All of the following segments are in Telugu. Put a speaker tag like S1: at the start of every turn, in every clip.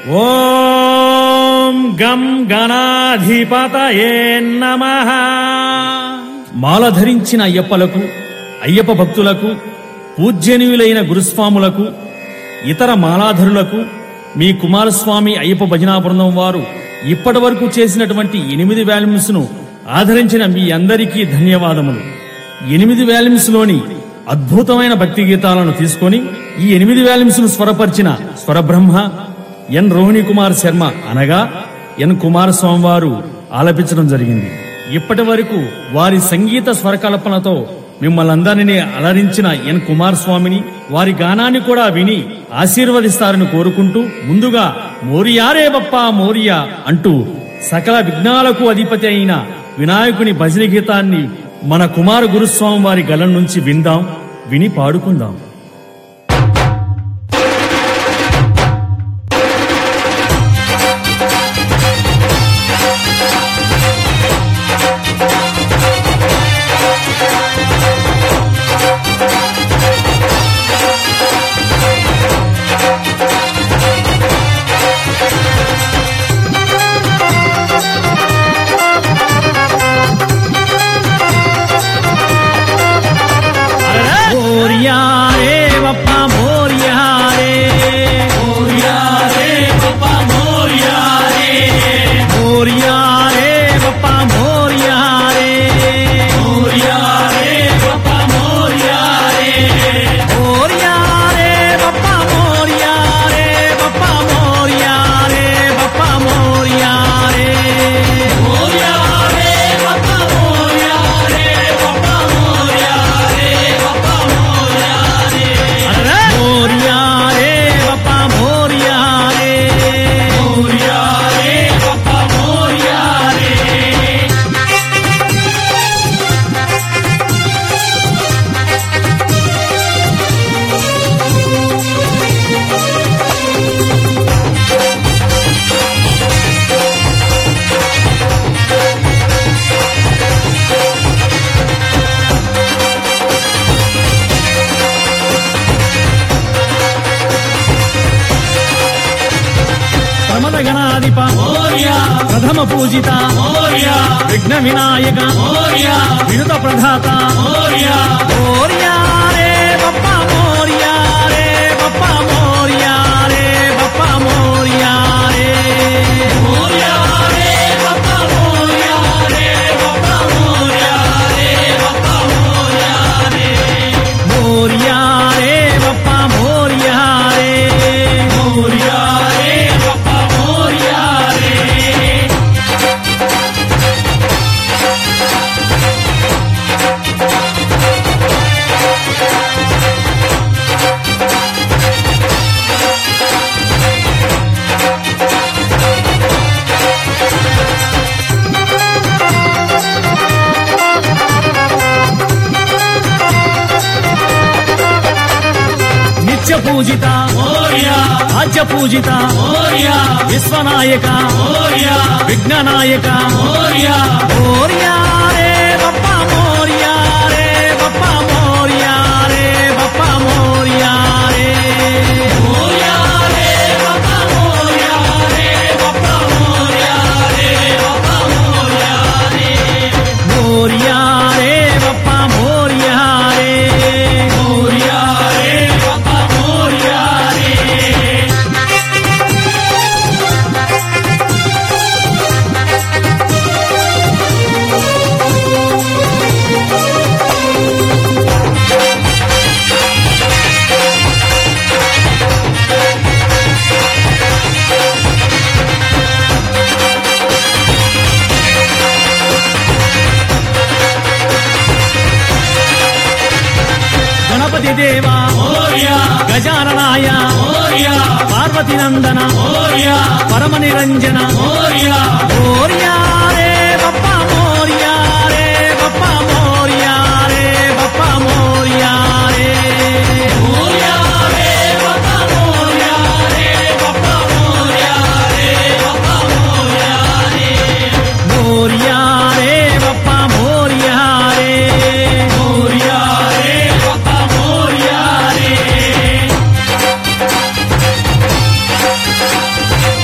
S1: ఓం గం గణాధిపతయే నమ మాల ధరించిన అయ్యప్పలకు అయ్యప్ప భక్తులకు పూజ్యనీయులైన గురుస్వాములకు ఇతర మాలాధరులకు మీ కుమారస్వామి అయ్యప్ప భజనా బృందం వారు ఇప్పటి వరకు చేసినటువంటి ఎనిమిది వాల్యూమ్స్ ను ఆదరించిన మీ అందరికీ ధన్యవాదములు ఎనిమిది వాల్యూమ్స్ లోని అద్భుతమైన భక్తి గీతాలను తీసుకొని ఈ ఎనిమిది వాల్యూమ్స్ ను స్వరపరిచిన స్వరబ్రహ్మ ఎన్ రోహిణి కుమార్ శర్మ అనగా ఎన్ కుమారస్వామి వారు ఆలపించడం జరిగింది ఇప్పటి వరకు వారి సంగీత స్వరకల్పనతో మిమ్మల్ని అందరినీ అలరించిన ఎన్ కుమారస్వామిని వారి గానాన్ని కూడా విని ఆశీర్వదిస్తారని కోరుకుంటూ ముందుగా మోరియారే బప్పా మోరియా అంటూ సకల విఘ్నాలకు అధిపతి అయిన వినాయకుని భజన గీతాన్ని మన కుమార గురుస్వామి వారి గలం నుంచి విందాం విని పాడుకుందాం మోరియా రే బప్ప మోరియా రే మోరియా రే బప్ప మోరియా రే మోరియా రే బప్ప మోరియా రే మోరియా రే బప్ప మోరియా రే మోరియా రే బప్ప మోరియా రే బప్ప మోరియా రే బప్ప మోరియా రే మోరియా రే బప్ప మోరియా రే బప్ప మోరియా రే బప్ప మోరియా రే మోరియా రే బప్ప మోరియా రే మోరియా రే బప్ప మోరియా రే ప్రమద గణాధిప మోర్యా ప్రథమ పూజిత మోర్యా విఘ్న వినాయక మోర్యా వినుత ప్రధాత మోర్యా మోర్యా రే బప్ప మోర్యా రే బప్ప మోర్యా రే బప్ప మోర్యా రే మోర్యా రే బప్ప మోర్యా రే బప్ప మోర్యా రే బప్ప మోర్యా రే మోర్యా రే బప్ప మోర్యా రే మోర్యా రే బప్ప మోర్యా రే నిత్య పూజిత మోర్యా రాజ్య పూజిత మోర్యా విశ్వనాయక మోర్యా విఘ్ననాయక మోర్యా మోర్యా రే బప్ప మోర్యా రే బప్ప మోర్యా రే బప్ప మోర్యా రే మోర్యా రే బప్ప మోర్యా రే బప్ప మోర్యా రే బప్ప మోర్యా రే మోర్యా రే బప్ప మోర్యా రే మోర్యా రే బప్ప మోర్యా రే గణపతి దేవా మోర్యా గజాననాయ మోర్యా పార్వతి నందన మోర్యా పరమ నిరంజన మోర్యా మోర్యా రే బప్ప మోర్యా రే బప్ప మోర్యా రే బప్ప మోర్యా రే మోర్యా రే బప్ప మోర్యా రే బప్ప మోర్యా రే బప్ప మోర్యా రే మోర్యా రే బప్ప మోర్యా రే మోర్యా రే బప్ప మోర్యా రే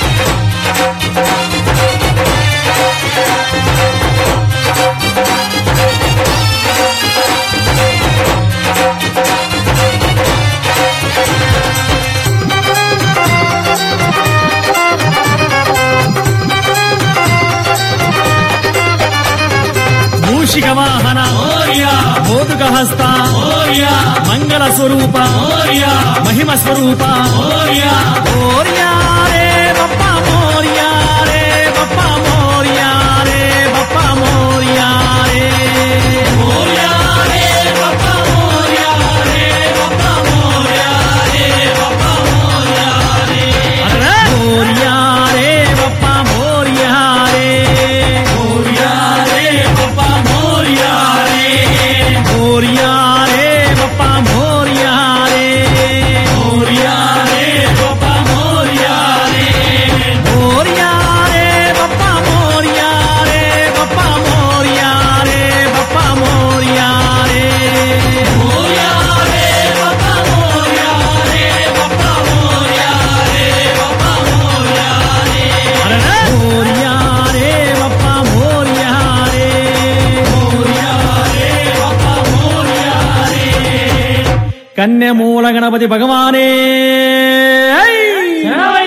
S1: మూషిక వాహన మోదుక హస్త మంగళ స్వరూప మహిమ స్వరూప మోర్యా రే బప్ప మోర్యా రే బప్ప మోర్యా రే బప్ప మోర్యా రే మోర్యా రే బప్ప మోర్యా రే బప్ప మోర్యా రే బప్ప మోర్యా రే మోర్యా రే బప్ప మోర్యా రే మోర్యా రే బప్ప మోర్యా రే మోర్యా రే బప్ప మోర్యా రే మోర్యా రే బప్ప మోర్యా రే మోర్యా రే బప్ప మోర్యా రే బప్ప మోర్యా రే బప్ప మోర్యా రే మోర్యా రే బప్ప మోర్యా రే బప్ప మోర్యా రే బప్ప మోర్యా రే మోర్యా రే బప్ప మోర్యా రే మోర్యా రే బప్ప మోర్యా రే కన్యమూల గణపతి భగవానే ఐ!